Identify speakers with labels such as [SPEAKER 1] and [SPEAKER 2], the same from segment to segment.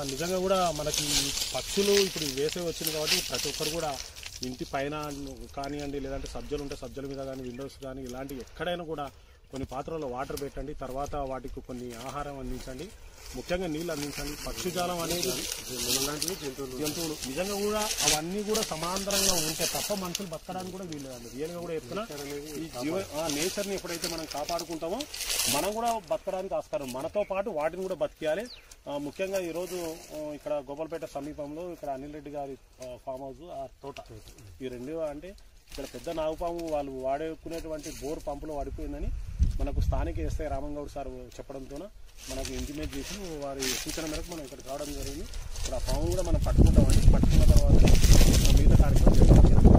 [SPEAKER 1] నిజంగా కూడా మనకి పక్షులు ఇప్పుడు వేసవి వచ్చింది కాబట్టి ప్రతి ఒక్కరు కూడా ఇంటి పైన కానివ్వండి లేదంటే సబ్జలు ఉంటే సబ్జల మీద కానీ విండోస్ కానీ ఇలాంటి ఎక్కడైనా కూడా కొన్ని పాత్రల్లో వాటర్ పెట్టండి తర్వాత వాటికి కొన్ని ఆహారం అందించండి ముఖ్యంగా నీళ్ళు అందించండి పక్షిజాలం అనేది ఇలాంటివి జంతువులు జంతువులు నిజంగా కూడా అవన్నీ కూడా సమాంతరంగా ఉంటే తప్ప మనుషులు బతకడానికి కూడా వీల్లేదండి రియల్గా కూడా చెప్తున్నా ఈ జీవ నేచర్ని ఎప్పుడైతే మనం కాపాడుకుంటామో మనం కూడా బతకడానికి ఆస్కారం మనతో పాటు వాటిని కూడా బతికేయాలి ఆ, ముఖ్యంగా ఈరోజు ఆ, ఇక్కడ గోపాలపేట సమీపంలో ఇక్కడ అనిల్ రెడ్డి గారి ఆ, ఫామ్ హౌస్ ఆ తోట ఈ రెండు అంటే ఇక్కడ పెద్ద నాగుపాము వాళ్ళు వాడుకునేటువంటి బోర్ పంపులో వాడిపోయిందని మనకు స్థానిక ఎస్ఐ రామంగౌడ్ సార్ చెప్పడంతో మనకు ఇంటిమేట్ చేసి వారి సూచన మేరకు మనం ఇక్కడికి రావడం జరిగింది ఇప్పుడు ఆ పాము కూడా మనం పట్టుకుంటామండి పట్టుకున్న తర్వాత ఆ మిగతా కార్యక్రమం చేస్తాం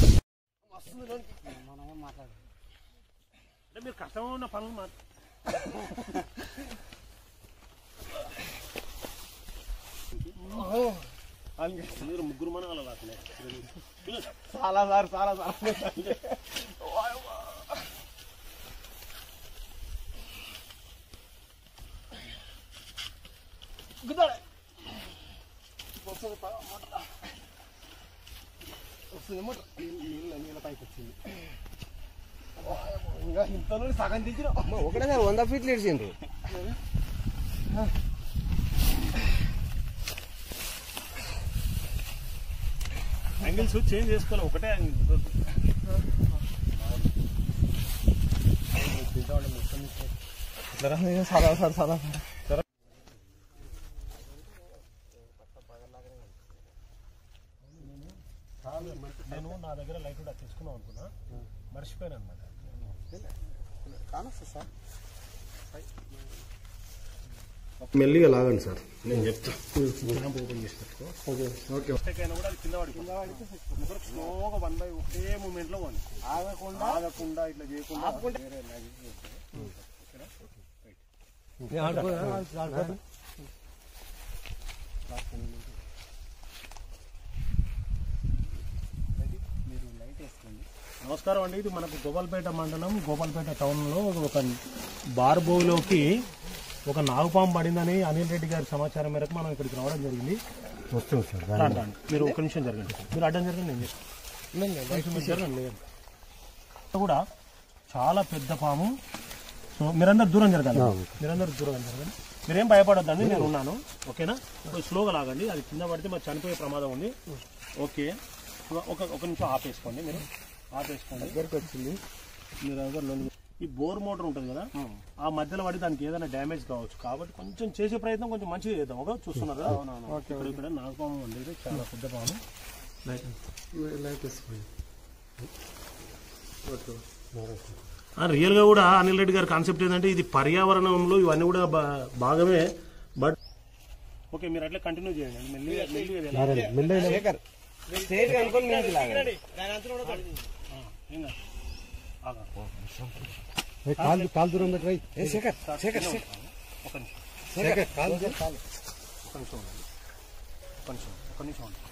[SPEAKER 1] అంటే మీరు కష్టంగా ఉన్న పనులు మా మీరు ముగ్గురు మన వాళ్ళ రాకలే
[SPEAKER 2] చాలా సార్ చాలా సార్ వస్తుంది మూట నీళ్ళ నీళ్ళ పైకి వచ్చింది ఇంకా ఇంతలో సగం తెచ్చిన
[SPEAKER 3] ఒకటేసారి వంద ఫీట్లు ఇడిచిండ్రు
[SPEAKER 1] యాంగిల్స్ చేంజ్ చేసుకోవాలి ఒకటే యాంగిల్
[SPEAKER 2] చాలా సార్ చాలా
[SPEAKER 1] నేను నా దగ్గర లైట్ కూడా తెచ్చుకుందాం అనుకున్నా మర్చిపోయాను అనమాట
[SPEAKER 2] కానొస్తా సార్
[SPEAKER 3] మెల్లిగా లాగండి సార్ నేను చెప్తా
[SPEAKER 1] క్యాంప్ ఓపెన్ చేసి పెట్టుకో
[SPEAKER 3] ఓకే
[SPEAKER 1] అయినా కూడా అది కింద పడి కింద పడితే ముగ్గురు స్లోగా వన్ బై ఒకే మూమెంట్ లో పోండి ఆగకుండా ఆగకుండా ఇట్లా చేయకుండా వేరే magic చేస్తే. ఓకేనా? రైట్.
[SPEAKER 2] మీరు లైట్ వేసుకోండి
[SPEAKER 1] నమస్కారం అండి ఇది మనకు గోపాల్పేట మండలం గోపాల్పేట టౌన్లో ఒక బార్ బోవిలోకి ఒక నాగుపాము పడిందని అనిల్ రెడ్డి గారి సమాచారం మేరకు మనం ఇక్కడికి రావడం జరిగింది
[SPEAKER 3] వస్తుంది సార్
[SPEAKER 1] రండి, రండి. మీరు ఒక నిమిషం జరగండి మీరు అడ్డం జరగండి నేను చెప్తాను కొంచెం జరగండి లేదు కూడా చాలా పెద్ద పాము సో మీరందరూ దూరం జరగాలి మీరందరూ దూరం జరగండి మీరేం భయపడొద్దండి నేను ఉన్నాను ఓకేనా కొంచెం స్లోగా లాగండి అది కింద పడితే మరి చనిపోయే ప్రమాదం ఉంది ఓకే ఒక ఒక నిమిషం ఆపేసుకోండి మీరు ఆపేసుకోండి
[SPEAKER 2] దగ్గరికి వచ్చింది
[SPEAKER 1] మీరు ఎవరు లొంగి- ఈ బోర్ మోటార్ ఉంటుంది కదా ఆ మధ్యలో పడి దానికి ఏదైనా డ్యామేజ్ కావచ్చు కాబట్టి కొంచెం చేసే ప్రయత్నం కొంచెం మంచిగా చేద్దాం ఒక చూస్తున్నారు కదా ఇక్కడ ఇక్కడ నాగపాము ఉంది ఇది చాలా పెద్ద పాము
[SPEAKER 2] లైట్ వేసుకోండి
[SPEAKER 1] రియల్ గా కూడా అనిల్ రెడ్డి గారి కాన్సెప్ట్ ఏంటంటే ఇది పర్యావరణంలో ఇవన్నీ కూడా బా- భాగమే బట్ ఓకే మీరు అట్లా కంటిన్యూ చేయండి మెల్లిగా మెల్లిగా వెళ్ళాలి.
[SPEAKER 2] శేఖర్ స్టేట్ అనుకోని మీకు లాగండి
[SPEAKER 1] ఆ, ఏం కాదు. ఆగా.
[SPEAKER 3] కాలు కాలు దూరం పెట్టరాయి
[SPEAKER 2] ఏ శేఖర్ శేఖర్
[SPEAKER 1] ఒక
[SPEAKER 2] శేఖర్
[SPEAKER 1] నిమిషం
[SPEAKER 2] శేఖర్ కాలు కాలు
[SPEAKER 1] ఒక నిమిషం ఉండండి. ఒక నిమిషం ఒక నిమిషం ఉండండి.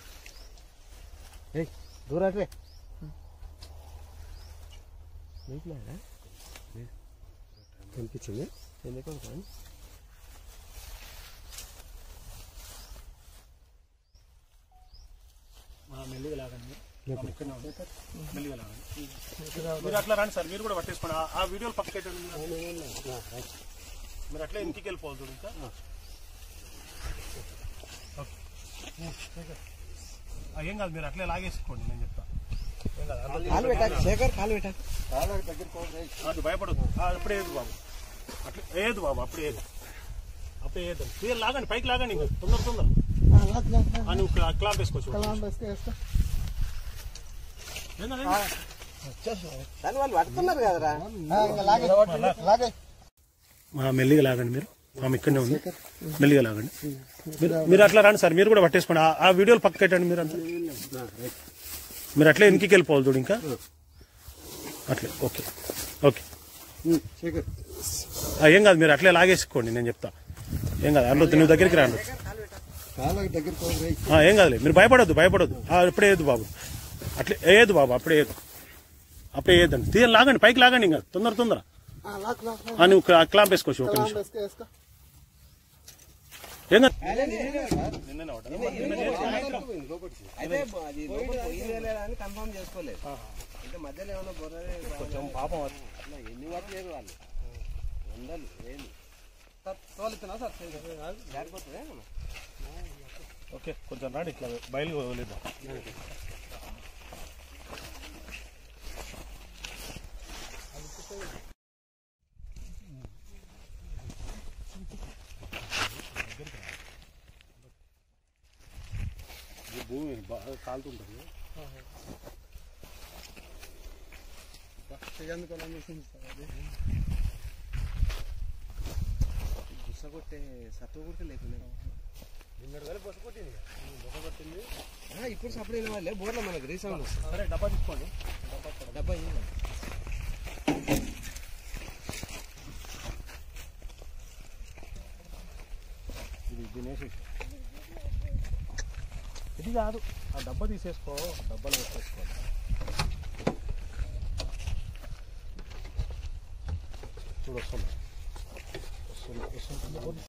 [SPEAKER 2] దూరట్లే
[SPEAKER 3] కనిపించింది
[SPEAKER 2] ఎందుకు
[SPEAKER 1] ఆ, మెల్లిగా లాగండి ఆ, ఇక్కడనే ఉంది. మెల్లిగా లాగండి మీరు అట్లా రండి సార్ మీరు కూడా పట్టేసుకోండి ఆ- ఆ వీడియోలు పక్కకి పెట్టండి మీరు. మీరు అట్లా ఇంటికి వెళ్ళిపోవాలి చూడు ఇంకా ఓకే. ఆ, ఏం కాదు మీరు అట్లే లాగేసుకోండి నేను చెప్తా ఏం కాదు అందులో
[SPEAKER 2] కాలు పెట్టాలి శేఖర్ కాలు పెట్టాలి
[SPEAKER 1] అది భయపడదు అప్పుడే ఏదు బాబు అట్లా ఏదు బాబు అప్పుడే ఏదు అప్పుడే ఏదు మీరు లాగండి పైకి లాగండి ఇంకా తొందర తొందర ఆ, నువ్వు క్లా- క్లాంప్ వేసుకోవచ్చు ఏం కాదు, ఏం కాదు.
[SPEAKER 2] దాని వాళ్ళు పడుతున్నారు కదరా
[SPEAKER 1] ఆ, మెల్లిగా లాగండి మీరు ఆమె ఇక్కడనే ఉంది మెల్లిగా లాగండి మీరు- మీరు అట్లా రండి సార్ మీరు కూడా పట్టేసుకోండి ఆ- ఆ వీడియోలు పక్క పెట్టండి మీరు అంతా మీరు అట్లే వెనక్కి వెళ్ళిపోవాలి చూడు ఇంకా అట్లే ఓకే ఓకే
[SPEAKER 3] శేఖర్
[SPEAKER 1] ఆ, ఏం కాదు మీరు అట్లే లాగేసుకోండి నేను చెప్తా ఏం కాదు అందులో నువ్వు దగ్గరికి రాండి
[SPEAKER 3] కాళ్ళకి దగ్గర పోయి
[SPEAKER 1] ఆ, ఏం కాదులే మీరు భయపడొద్దు భయపడొద్దు ఆ, అప్పుడే ఏదు బాబు అట్లే ఏదు బాబు అప్పుడే ఏదు అప్పుడే ఏదండి తీయ లాగండి పైకి లాగండి ఇంకా తొందర తొందర ఆ, నువ్వు క్లా- క్లాంప్ వేసుకోవచ్చు ఒక నిమిషం ఏం కాదు.
[SPEAKER 2] అయితే అది లోపల పోయిందే లేదా అని కన్ఫర్మ్ చేసుకోలేదు అంటే మధ్యలో ఏమైనా బొర్రదే
[SPEAKER 1] కొంచెం పాపం అది.
[SPEAKER 2] అట్లా ఎన్ని వాటి లేరు వాళ్ళు వందలు వేలు తోలుతున్నా సార్ జారిపోతుందే
[SPEAKER 1] ఓకే కొంచెం రాండి ఇట్లా బయలు వదిలేద్దాం ఈ భూమి బాగా కాలుతుంటుంది
[SPEAKER 2] గుస్స కొట్టే సత్వ కొడితే లేకుండా ఆ, ఇప్పుడు సపరేట్ అయిన వాళ్ళే బోర్లో మనకు రీసౌండ్ వస్తుంది
[SPEAKER 1] సరే డబ్బా తీసుకోండి
[SPEAKER 2] డబ్బా ఇవ్వండి.
[SPEAKER 1] ఇది తినేసి ఇది కాదు ఆ డబ్బా తీసేసుకో డబ్బాలో వేసేసుకో చూడు వస్తుంది వస్తుంది వస్తుంది